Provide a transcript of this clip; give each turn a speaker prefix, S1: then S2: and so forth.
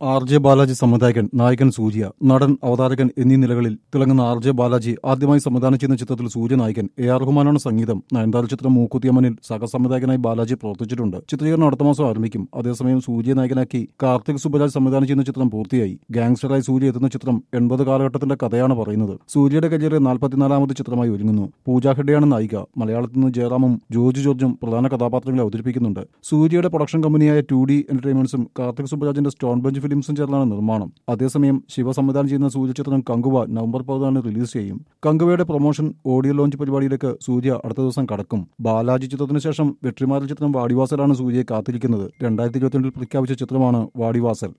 S1: R J Balaji സംവിധായകൻ നായകൻ സൂര്യ നടൻ അവതാരകൻ എന്നീ നിലകളിൽ തിളങ്ങുന്ന ആർ ജെ ബാലാജി ആദ്യമായി സംവിധാനം ചെയ്യുന്ന ചിത്രത്തിൽ സൂര്യ നായകൻ എ ആർ റഹ്മാനാണ് സംഗീതം നയൻതാര ചിത്രം മൂക്കുത്തിയമ്മനിൽ സഹസംവിധായകനായി ബാലാജി പ്രവർത്തിച്ചിട്ടുണ്ട് ചിത്രീകരണം അടുത്ത മാസം ആരംഭിക്കും അതേസമയം സൂര്യ നായകനാക്കി കാർത്തിക് സുബരാജ് സംവിധാനം ചെയ്യുന്ന ചിത്രം പൂർത്തിയായി ഗാങ്സ്റ്ററായി സൂര്യ എത്തുന്ന ചിത്രം എൺപത് കാലഘട്ടത്തിന്റെ കഥയാണ് പറയുന്നത് സൂര്യയുടെ കരിയറിലെ നാൽപ്പത്തിനാലാമത് ചിത്രമായി ഒരുങ്ങുന്നു പൂജ ഹെഡയാണ് നായിക മലയാളത്തിൽ നിന്ന് ജയറാമും ജോർജ് ജോർജും പ്രധാന കഥാപാത്രങ്ങളെ അവതരിപ്പിക്കുന്നുണ്ട് സൂര്യയുടെ പ്രൊഡക്ഷൻ കമ്പനിയായ ടു ഡി എന്റർടൈൻമെന്റ്സും കാർത്തിക് സുബരാജിന്റെ സ്റ്റോൺ ബെഞ്ച് ഫിലിംസും ചേർന്നാണ് നിർമ്മാണം അതേസമയം ശിവ സംവിധാനം ചെയ്യുന്ന സൂര്യ ചിത്രം കങ്കുവ നവംബർ പതിനാലിന് റിലീസ് ചെയ്യും കങ്കുവയുടെ പ്രൊമോഷൻ ഓഡിയോ ലോഞ്ച് പരിപാടിയിലേക്ക് സൂര്യ അടുത്ത ദിവസം കടക്കും ബാലാജി ചിത്രത്തിന് ശേഷം വെട്രിമാരൽ ചിത്രം വാടിവാസലാണ് സൂര്യയെ കാത്തിരിക്കുന്നത് രണ്ടായിരത്തി ഇരുപത്തിരണ്ടിൽ പ്രഖ്യാപിച്ച ചിത്രമാണ് വാടിവാസൽ